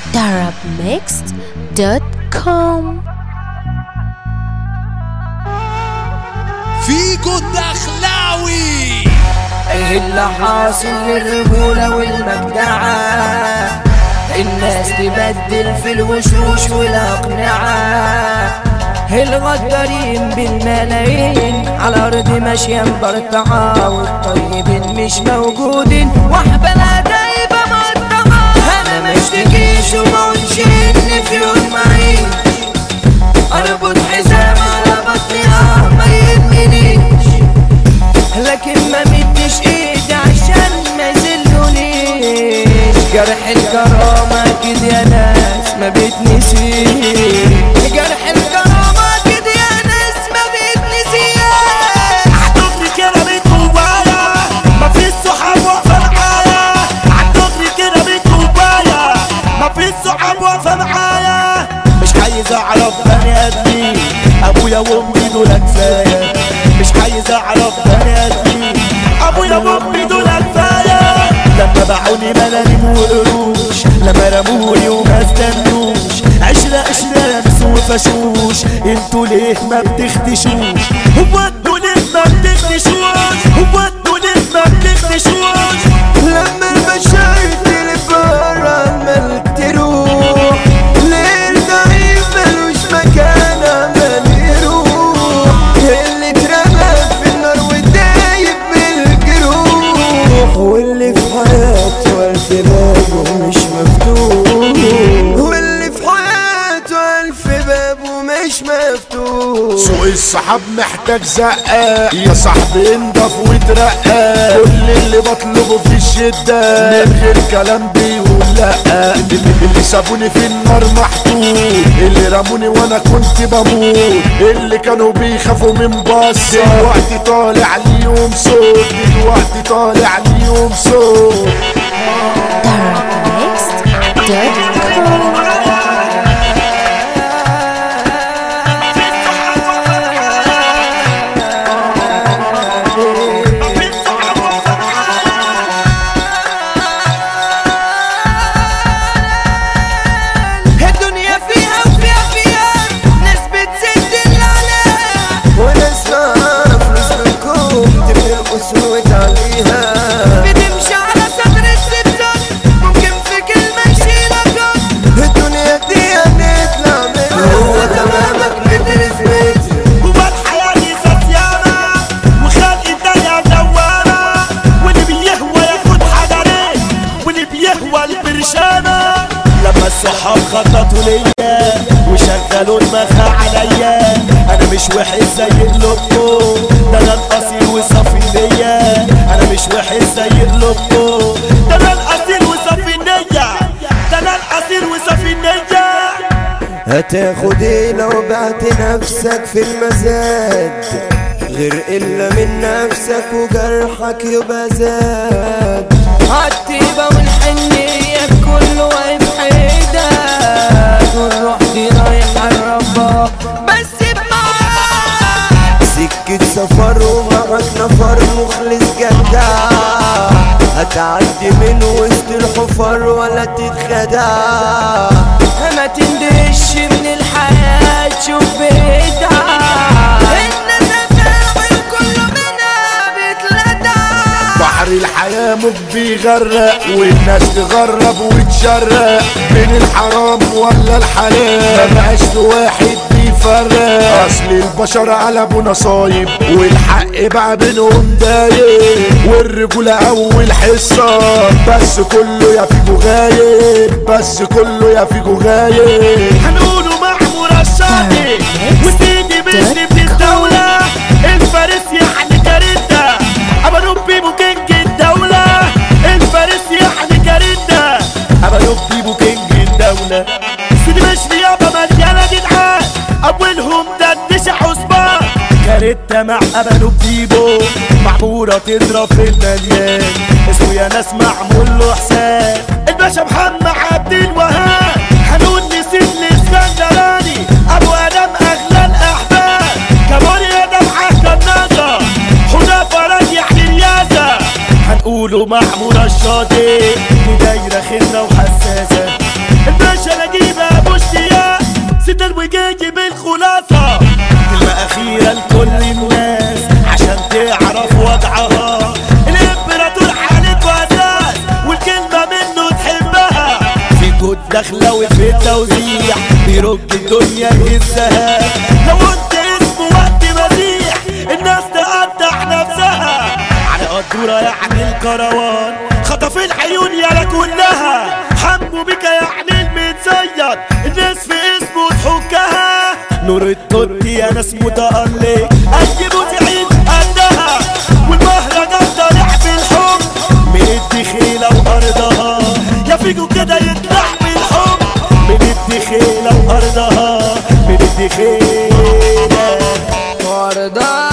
darabmixed.com فيجو الدخلاوي ايه اللي حاصل للرجولة والمجدعة الناس تبدل في الوشوش والأقنعة الغدارين بالملايين على الأرض ماشية مبرطعة والطيبين مش موجودين وحبلها دايبة مقطعة أنا مشتكيش ومقولش إن في يوم معيش أربط حزام على بطني آه ما يهمنيش لكن ما مدش ايدي عشان ما يذلونيش جرح الكرامة كده يا ناس ما بيتنسيش جرح الكرامة كده يا ناس ما بيتنسيش عالدغري كده بيت جوايا مفيش صحاب واقفة معايا عالدغري كده بيت جوايا مفيش صحاب واقفة معايا مش عايز اعرف بني ادمين ابويا وامي دول كفايه مش عايز اعرف بني ادمين ابويا وامي دول كفايه لما باعوني ملاليم وقروش لما رموني وما استنوش عشرة عشرة لمس وفشوش انتوا ليه ما بتختشوش هو انتوا ليه ما بتختشوش هو انتوا ليه ما بتختشوش لما المشاعر تلفر عمال تروح ليه الضعيف ملوش مكان عمال يروح اللي اترمى في النار ودايب بالجروح واللي في حياته ألف باب ومش مفتوح واللي في حياته ألف باب ومش مفتوح سوق الصحاب محتاج زقة يا صاحبي انضف وترقى كل اللي بطلبه في الشدة من غير كلام بيقول لا اللي سابوني في النار محطوط اللي رموني وانا كنت بموت اللي كانوا بيخافوا من بص دلوقتي طالع ليهم صوت دلوقتي طالع ليهم صوت darabmixed.com الدنيا فيها وفيها فيها ناس بتسد اللي عليها وناس معاها فلوس منكم تفرقوا وتعليها بتمشي على صدر الزبزب ممكن في كلمة يشيلك الدنيا دي هنطلع منها هو تمامك متر في متر هو الحياة دي سفيانة وخلق الدنيا دوامة واللي بيهوى ياخد حجرين واللي بيهوى البرشامة لما الصحاب خططوا ليا وشغلوا دماغها عليا انا مش وحش زي اللوكو ده انا الاصيل وصافي نية انا مش وحش زي اللوكو ده انا الاصيل وصافي نية ده انا الاصيل وصافي نية هتاخد ايه لو بعت نفسك في المزاد غير الا من نفسك وجرحك يبقى زاد عالطيبة والحنية كله واقف حيدك والروح دي رايحة لربها بس بمعاك سكة سفر ومعك نفر مخلص جدع هتعدي من وسط الحفر ولا تتخدع ما تندهش من الحياة تشوف بدع الناس هتعمل كله منها بتلدع بحر الحياة موج بيغرق والناس تغرب وتشرق بين الحرام ولا الحلال مبقاش في واحد بيفرق اصل البشر قلبوا نصايب والحق بقى بينهم دايب والرجولة اول حصة بس كله يا فيكو غايب بس كله يا فيكو غايب هنقوله محمود الشاطئ وسيدي باسم ابن الدولة الفارس يعني كارثة ابا ربي بوكينج الدولة الفارس يعني كارثة ابا ربي بوكينج الدولة سيدي مشري يابا مليانة جدعان اولهم دندش حسبان كارثة مع ابا بيبو معمورة تضرب في المليان اسمه يا ناس معمول له حساب الباشا محمد عبد الوهاب هنقول نسيت الاسكندراني ابو ادم اغلى الاحباب كمان يا دمعة كنازة حدا فرج يعني رياضة هنقوله محمود الشاطئ دي دايرة خدمة وحساسة الباشا وجاي بالخلاصة كلمة أخيرة لكل الناس عشان تعرف وضعها الإمبراطور حالك وأساس والكلمة منه تحبها في جود داخلة وفي التوزيع بيرج الدنيا يهزها لو قلت اسمه وقت مزيح الناس تقطع نفسها على قدورة يعني الكروان خطف العيون يالا كلها حمو بك يعني المتزيد الناس في اسمه تحكها نور التوت يا ناس متألق أي مذيعين قدها والمهرجان طالع بالحب من الدخيلة وأرضها يا فيجو كده يطلع بالحب من الدخيلة وأرضها من الدخيلة وردان